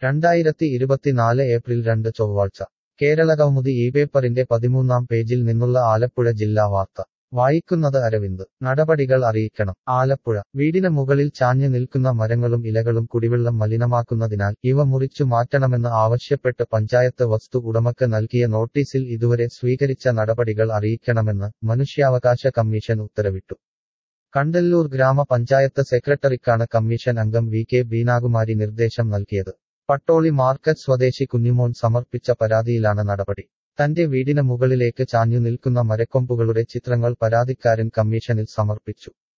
രണ്ടായിരത്തി ഇരുപത്തിനാല് ഏപ്രിൽ രണ്ട് ചൊവ്വാഴ്ച കേരളകൗമുദി ഈ പേപ്പറിന്റെ പതിമൂന്നാം പേജിൽ നിന്നുള്ള ആലപ്പുഴ ജില്ലാ വാർത്ത വായിക്കുന്നത് അരവിന്ദ് നടപടികൾ അറിയിക്കണം ആലപ്പുഴ വീടിന് മുകളിൽ ചാഞ്ഞു നിൽക്കുന്ന മരങ്ങളും ഇലകളും കുടിവെള്ളം മലിനമാക്കുന്നതിനാൽ ഇവ മുറിച്ചു മാറ്റണമെന്ന് ആവശ്യപ്പെട്ട് പഞ്ചായത്ത് വസ്തു ഉടമക്ക് നൽകിയ നോട്ടീസിൽ ഇതുവരെ സ്വീകരിച്ച നടപടികൾ അറിയിക്കണമെന്ന് മനുഷ്യാവകാശ കമ്മീഷൻ ഉത്തരവിട്ടു കണ്ടല്ലൂർ ഗ്രാമപഞ്ചായത്ത് സെക്രട്ടറിക്കാണ് കമ്മീഷൻ അംഗം വി കെ ബീനാകുമാരി നിർദ്ദേശം നൽകിയത് പട്ടോളി മാർക്കറ്റ് സ്വദേശി കുഞ്ഞിമോൻ സമർപ്പിച്ച പരാതിയിലാണ് നടപടി തന്റെ വീടിന് മുകളിലേക്ക് ചാഞ്ഞു നിൽക്കുന്ന മരക്കൊമ്പുകളുടെ ചിത്രങ്ങൾ പരാതിക്കാരൻ കമ്മീഷനിൽ സമർപ്പിച്ചു